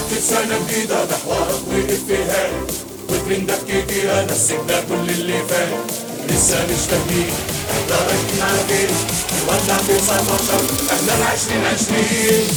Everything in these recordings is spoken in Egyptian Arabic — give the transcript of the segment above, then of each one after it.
قعدت سنة جديدة ده حوارات وإفيهات وترندات كتيرة نسينا كل اللي فات لسه مش فاهمين احنا رايحين على فين نولع في 19 احنا ال 2020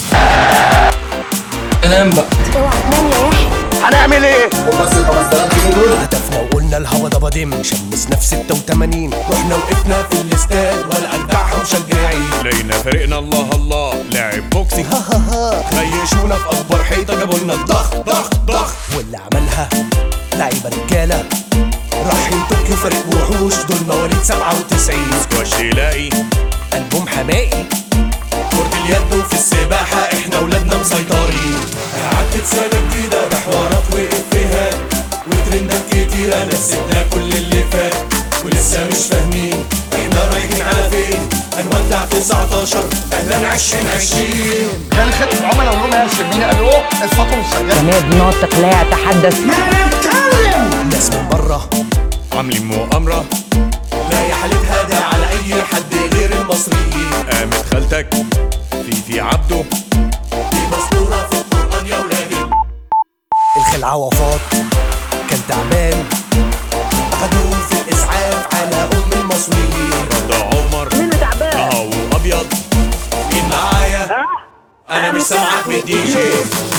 انام بقى اوعى تنام يا يحيى هنعمل ايه؟ هدفنا وقلنا الهوا ده بدم شمسنا في 86 رحنا وقفنا في الاستاد ولا أجدعها مشجعين لقينا فريقنا الله الله لاعب بوكسي ها ها ها خيشونا في أكبر حيطة جابوا لنا الضخ ضخ ضخ واللي عملها لعيبه رجاله رايحين طوكيو فريق وحوش دول مواليد 97 سكواش يلاقي ألبوم حمائي كرة اليد وفي السباحة احنا ولادنا مسيطرين عدت سنة جديدة بحوارات وإفيهات وترندات كتيرة نسينا كل اللي فات ولسه مش فاهمين احنا رايحين على فين هنودع في 19 اهلا 2020 كان خدمة عملاء ونقول لها شربيني الو الفاطمه مسجله جماد ناطق لا يتحدث ناس من بره عاملين مؤامرة لا يا حالتها ده على أي حد غير المصريين قامت خالتك في في عبده دي مسطورة في القرآن يا ولادي الخلعه وفاط كان تعبان أخدوه في الإسعاف على أم المصريين ده عمر منه تعبان اه وابيض مين معايا؟ أنا مش سامعك من الدي جي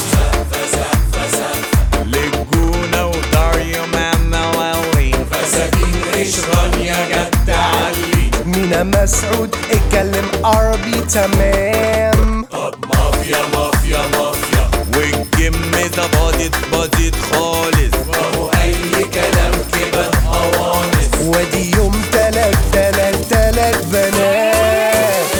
للجونة وداريو مانويلي فساتين قشران يا جد علي مينا مسعود اتكلم عربي تمام طب مافيا مافيا مافيا والجيم ده باضت باضت خالص أهو أي كلام كده قوانص وادي يوم تلات تلات تلات بنات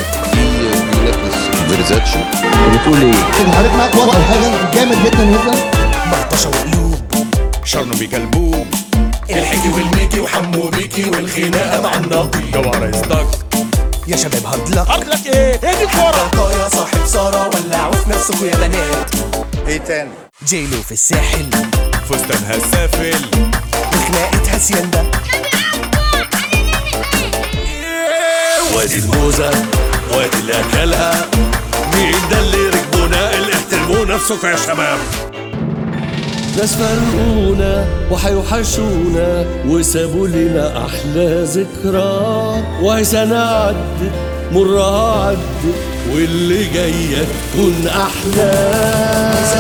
كده حضرتك معاك وضع حاجه جامد جدا جدا بطشه وقلوب شرنو بكلبوب الحكي والميكي وحمو بيكي والخناقة مع النقي جوهر يستك يا شباب هارد لك قتلك ايه؟ ايه دي الكورة؟ يا صاحب سارة ولعوا في نفسكوا يا بنات ايه تاني؟ جيلو في الساحل فستانها السافل بخناقة هاسيندا وادي الموزة وادي اللي أكلها مين ده اللي ركبونا اللي احترموا نفسكوا يا شباب ناس فرقونا وحيوحشونا وسابوا لنا احلى ذكرى وهي سنه عدت مرها عدت واللي جايه تكون احلى